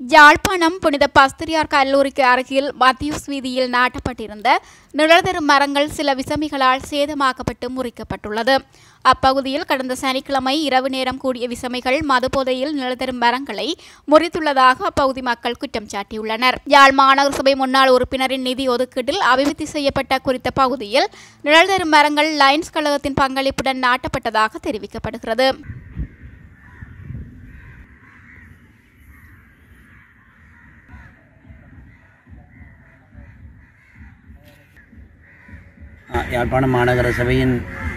யாழ்ப்பாணம் புனித பஸ்திரியார் கல்லூரிக்கு அருகில் மத்தியூஸ் வீதியில் நாட்டப்பட்டிருந்த நிழல்தரும் மரங்கள் சில விசமிகளால் சேதமாக்கப்பட்டு முறிக்கப்பட்டுள்ளது அப்பகுதியில் கடந்த சனிக்கிழமை இரவு நேரம் கூடிய விசமிகள் மதுபோதையில் நிழல்தரும் மரங்களை முறித்துள்ளதாக அப்பகுதி மக்கள் குற்றம் சாட்டியுள்ளனர் யாழ் மாநகர சபை முன்னாள் உறுப்பினரின் நிதி ஒதுக்கீட்டில் அபிவிருத்தி செய்யப்பட்ட குறித்த பகுதியில் நிழல்தரும் மரங்கள் லைன்ஸ் கழகத்தின் பங்களிப்புடன் நாட்டப்பட்டதாக தெரிவிக்கப்படுகிறது ஆ, யாழ்ப்பாணம் மாநகர சபையின்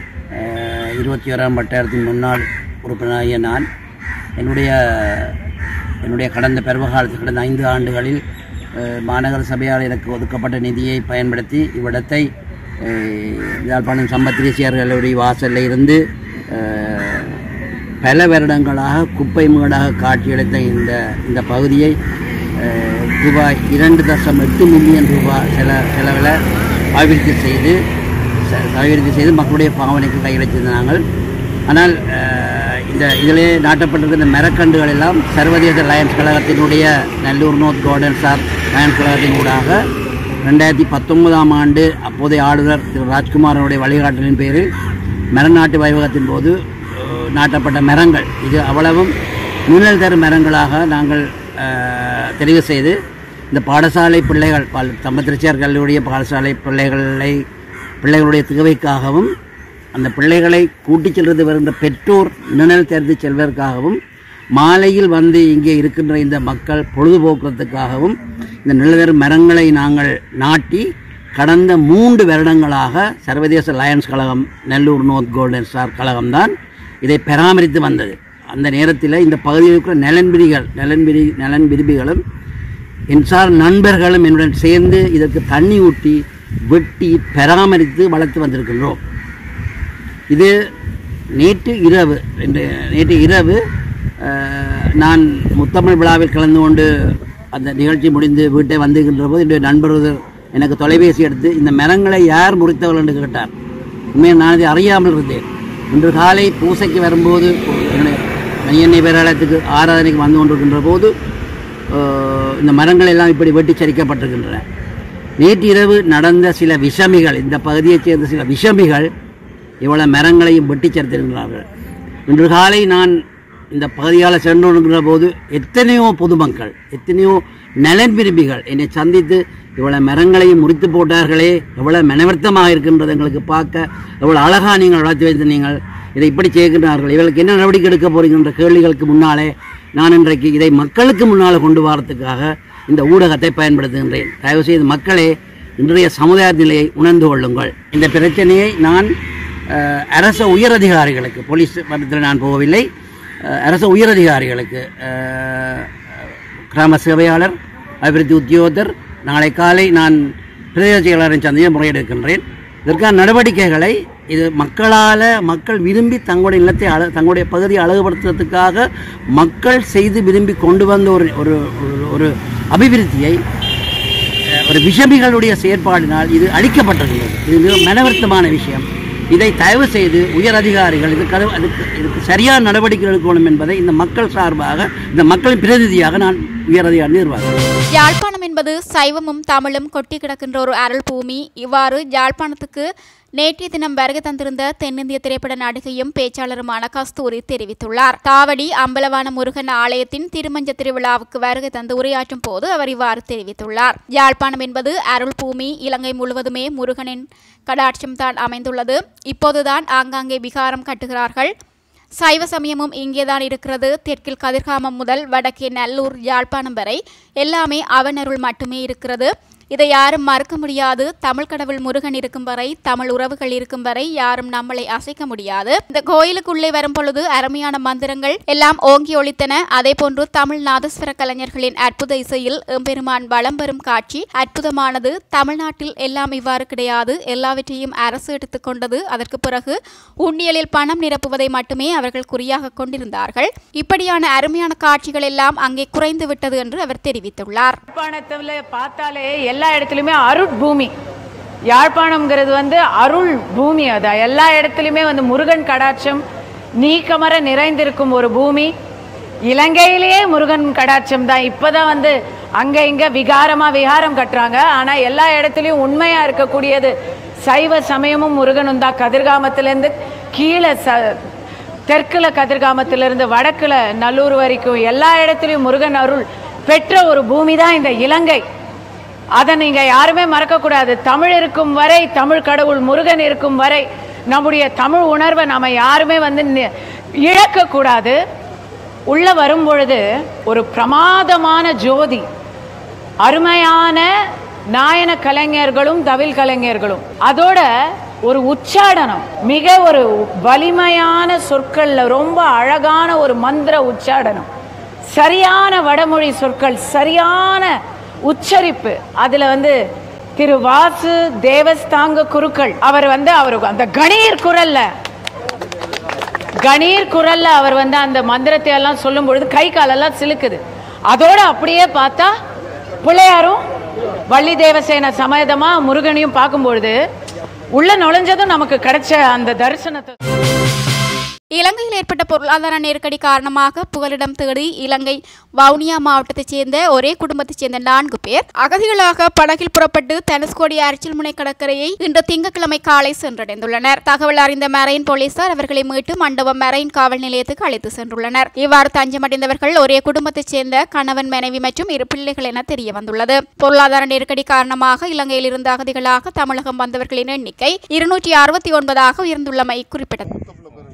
இருபத்தி ஓராம் வட்டாரத்தின் முன்னாள் உறுப்பினராகிய நான் என்னுடைய என்னுடைய கடந்த பருவகாலத்தில் கடந்த ஐந்து ஆண்டுகளில் அஹ், மாநகர சபையால் எனக்கு ஒதுக்கப்பட்ட நிதியை பயன்படுத்தி இவ்விடத்தை அஹ், யாழ்ப்பாணம் சம்பத்திரேசியார் கல்லூரி வாசலில் இருந்து அஹ், பல வருடங்களாக குப்பை மேடாக காட்சியளித்த இந்த இந்த பகுதியை அஹ், ரூபாய் இரண்டு தசம் எட்டு மில்லியன் ரூபாய் செல செலவில் அபிவிருத்தி செய்து ச- அபிவிருத்தி செய்து மக்களுடைய பாவனைக்கு கையளித்திருந்த நாங்கள் ஆனால் அஹ், இந்த இதிலே நாட்டப்பட்டிருக்கிற மரக்கன்றுகள் எல்லாம் சர்வதேச லயன்ஸ் கழகத்தினுடைய Nallur north golden star Lions கழகத்தின் ஊடாக ரெண்டாயிரத்தி பத்தொன்பதாம் ஆண்டு அப்போதைய ஆளுநர் திரு ராஜ்குமாரனுடைய வழிகாட்டலின் பேரில் மரநாட்டு வைபகத்தின் போது அஹ், நாட்டப்பட்ட மரங்கள் இது அவ்வளவும் நிழல் தரும் மரங்களாக நாங்கள் அஹ், தெரிவு செய்து இந்த பாடசாலை பிள்ளைகள் பல் தம்பத்திரச்சியார் கல்லூரிய பாடசாலை பிள்ளைகளை பிள்ளைகளுடைய தேவைக்காகவும் அந்த பிள்ளைகளை கூட்டிச் செல்வது வருகின்ற பெற்றோர் நிழல் தெரிந்து செல்வதற்காகவும் மாலையில் வந்து இங்கே இருக்கின்ற இந்த மக்கள் பொழுதுபோக்குறதுக்காகவும் இந்த நிழல் மரங்களை நாங்கள் நாட்டி கடந்த மூன்று வருடங்களாக சர்வதேச லயன்ஸ் கழகம் நெல்லூர் நோர்த் கோல்டன் ஸ்டார் கழகம்தான் இதை பராமரித்து வந்தது அந்த நேரத்தில் இந்த பகுதியில் இருக்கிற நலன்பிரிகள் நலன்பிரி நலன் விரும்பிகளும் என்சார் நண்பர்களும் என்னுடன் சேர்ந்து இதற்கு தண்ணி ஊட்டி வெட்டி பராமரித்து வளர்த்து வந்திருக்கின்றோம் இது நேற்று இரவு இன்று நேற்று இரவு அஹ், நான் முத்தமிழ் விழாவில் கலந்து கொண்டு அந்த நிகழ்ச்சி முடிந்து வீட்டை வந்துகின்ற போது என்னுடைய நண்பர் ஒருவர் எனக்கு தொலைபேசி எடுத்து இந்த மரங்களை யார் முறித்தவர்கள் என்று கேட்டார் உண்மையாக நான் இதை அறியாமல் இருந்தேன் இன்று காலை பூசைக்கு வரும்போது என்னுடைய மணியன்னை பேராலயத்துக்கு ஆராதனைக்கு வந்து கொண்டிருக்கின்ற போது அஹ், இந்த மரங்கள் எல்லாம் இப்படி வெட்டி சரிக்கப்பட்டிருக்கின்றன நேற்று இரவு நடந்த சில விஷமிகள் இந்த பகுதியைச் சேர்ந்த சில விஷமிகள் இவ்வளவு மரங்களையும் வெட்டி சேர்த்திருக்கிறார்கள் இன்று காலை நான் இந்த பகுதியால் சென்று கொண்டிருக்கிற போது எத்தனையோ பொதுமக்கள் எத்தனையோ நலன் விரும்பிகள் என்னை சந்தித்து இவ்வளவு மரங்களையும் முறித்து போட்டார்களே எவ்வளவு மனவர்த்தமாக இருக்கின்றது எங்களுக்கு பார்க்க எவ்வளவு அழகா நீங்கள் வளர்த்து வைத்து நீங்கள் இதை இப்படி செய்கின்றார்கள் இவர்களுக்கு என்ன நடவடிக்கை எடுக்க போறீங்கன்ற கேள்விகளுக்கு முன்னாலே நான் இன்றைக்கு இதை மக்களுக்கு முன்னால் கொண்டு வரத்துக்காக இந்த ஊடகத்தை பயன்படுத்துகின்றேன் தயவு செய்து மக்களே இன்றைய சமுதாய நிலையை உணர்ந்து கொள்ளுங்கள் இந்த பிரச்சனையை நான் அஹ், அரச உயரதிகாரிகளுக்கு போலீஸ் மட்டத்தில் நான் போகவில்லை அஹ், அரச உயரதிகாரிகளுக்கு அஹ், கிராம சேவையாளர் அபிவிருத்தி உத்தியோகத்தர் நாளை காலை நான் பிரதேச செயலாளரின் சந்தையை முறையெடுக்கின்றேன் இதற்கான நடவடிக்கைகளை இது மக்களால் மக்கள் விரும்பி தங்களுடைய நிலத்தை அழ தங்களுடைய பகுதியை அழகுபடுத்துறதுக்காக மக்கள் செய்து விரும்பி கொண்டு வந்த ஒரு ஒரு ஒரு- ஒரு அபிவிருத்தியை அஹ், ஒரு விஷமிகளுடைய செயற்பாடினால் இது அழிக்கப்பட்டிருக்கிறது இது மிக மனவருத்தமான விஷயம் இதை தயவு செய்து உயர் அதிகாரிகள் இதுக்கு அது- அதுக்கு இதுக்கு சரியான நடவடிக்கை எடுக்கணும் என்பதை இந்த மக்கள் சார்பாக இந்த மக்களின் பிரதிநிதியாக நான் உயர் அதிகாரி நிர்வாகம் யாழ்ப்பாணம் என்பது சைவமும் தமிழும் கொட்டி கிடக்கின்ற ஒரு அருள் பூமி இவ்வாறு யாழ்ப்பாணத்துக்கு நேற்றைய தினம் வருகை தந்திருந்த தென்னிந்திய திரைப்பட நடிகையும் பேச்சாளருமான கஸ்தூரி தெரிவித்துள்ளார் தாவடி அம்பலவான முருகன் ஆலயத்தின் திருமஞ்ச திருவிழாவுக்கு வருகை தந்து உரையாற்றும் போது அவர் இவ்வாறு தெரிவித்துள்ளார் யாழ்ப்பாணம் என்பது அருள் பூமி இலங்கை முழுவதுமே முருகனின் கடாட்சம் தான் அமைந்துள்ளது இப்போதுதான் ஆங்காங்கே விகாரம் கட்டுகிறார்கள் சைவ சமயமும் இங்கேதான் இருக்கிறது தெற்கில் கதிர்காமம் முதல் வடக்கே நல்லூர் யாழ்ப்பாணம் வரை எல்லாமே அவனருள் மட்டுமே இருக்கிறது இதை யாரும் மறுக்க முடியாது தமிழ் கடவுள் முருகன் இருக்கும் வரை தமிழ் உறவுகள் இருக்கும் வரை யாரும் நம்மளை அசைக்க முடியாது இந்த கோயிலுக்குள்ளே வரும் பொழுது அருமையான மந்திரங்கள் எல்லாம் ஓங்கி ஒலித்தன அதே போன்று தமிழ் நாதஸ்வர கலைஞர்களின் அற்புத இசையில் எம்பெருமான் வலம் பெறும் காட்சி அற்புதமானது தமிழ்நாட்டில் எல்லாம் இவ்வாறு கிடையாது எல்லாவற்றையும் அரசு எடுத்துக்கொண்டது அதற்கு பிறகு உண்டியலில் பணம் நிரப்புவதை மட்டுமே அவர்கள் குறியாக கொண்டிருந்தார்கள் இப்படியான அருமையான காட்சிகள் எல்லாம் அங்கே குறைந்து விட்டது என்று அவர் தெரிவித்துள்ளார் யாழ்ப்பாணத்தில் பார்த்தாலே எல்லா இடத்துலையுமே அருட்பூமி யாழ்ப்பாணம்ங்கிறது வந்து அருள் பூமி அது எல்லா இடத்துலையுமே வந்து முருகன் கடாட்சம் நீக்கமர நிறைந்திருக்கும் ஒரு பூமி இலங்கையிலேயே முருகன் கடாட்சம் தான் இப்பதான் வந்து அங்க இங்க விகாரமா விகாரம் கட்டுறாங்க ஆனா எல்லா இடத்துலயும் உண்மையா இருக்கக்கூடியது சைவ சமயமும் முருகனும் தான் கதிர்காமத்திலேருந்து கீழே ச தெற்குல கதிர்காமத்திலிருந்து வடக்குல நல்லூர் வரைக்கும் எல்லா இடத்துலயும் முருகன் அருள் பெற்ற ஒரு பூமி தான் இந்த இலங்கை அதை நீங்க யாருமே மறக்க கூடாது தமிழ் இருக்கும் வரை தமிழ் கடவுள் முருகன் இருக்கும் வரை நம்முடைய தமிழ் உணர்வை நாம யாருமே வந்து நி- இழக்கக்கூடாது உள்ள வரும் பொழுது ஒரு பிரமாதமான ஜோதி அருமையான நாயன கலைஞர்களும் தவில் கலைஞர்களும் அதோட ஒரு உச்சாடனம் மிக ஒரு வலிமையான சொற்கள்ல ரொம்ப அழகான ஒரு மந்திர உச்சாடனம் சரியான வடமொழி சொற்கள் சரியான உச்சரிப்பு அதுல வந்து திரு வாசு தேவஸ்தாங்க குருக்கள் அவர் வந்து அவர் அந்த கணீர் குரல்ல கணீர் குரல்ல அவர் வந்து அந்த மந்திரத்தை எல்லாம் சொல்லும் பொழுது கை காலெல்லாம் சிலுக்குது அதோட அப்படியே பார்த்தா பிள்ளையாரும் வள்ளி தேவசேன சமேதமா முருகனையும் பார்க்கும்பொழுது உள்ள நுழைஞ்சதும் நமக்கு கிடைச்ச அந்த தரிசனத்தை இலங்கையில் ஏற்பட்ட பொருளாதார நெருக்கடி காரணமாக புகலிடம் தேடி இலங்கை வவுனியா மாவட்டத்தைச் சேர்ந்த ஒரே குடும்பத்தைச் சேர்ந்த நான்கு பேர் அகதிகளாக படகில் புறப்பட்டு தனுஷ்கோடி அரிச்சல்முனை கடற்கரையை இன்று திங்கட்கிழமை காலை சென்றடைந்துள்ளனர் தகவல் அறிந்த மரைன் போலீசார் அவர்களை மீட்டு மண்டபம் மரைன் காவல் நிலையத்துக்கு அழைத்து சென்றுள்ளனர் இவ்வாறு தஞ்சமடைந்தவர்கள் ஒரே குடும்பத்தைச் சேர்ந்த கணவன் மனைவி மற்றும் இரு பிள்ளைகள் என தெரிய வந்துள்ளது பொருளாதார நெருக்கடி காரணமாக இலங்கையில் இருந்து அகதிகளாக தமிழகம் வந்தவர்களின் எண்ணிக்கை இருநூற்றி அறுபத்தி ஒன்பதாக உயர்ந்துள்ளமை குறிப்பிடத்தக்கது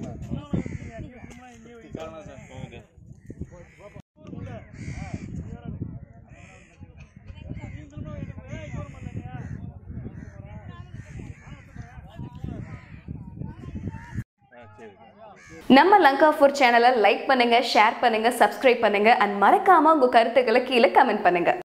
நம்ம லங்கா ஃபுட் சேனலை லைக் பண்ணுங்க ஷேர் பண்ணுங்க சப்ஸ்கிரைப் பண்ணுங்க அண்ட் மறக்காம உங்க கருத்துக்களை கீழே கமெண்ட் பண்ணுங்க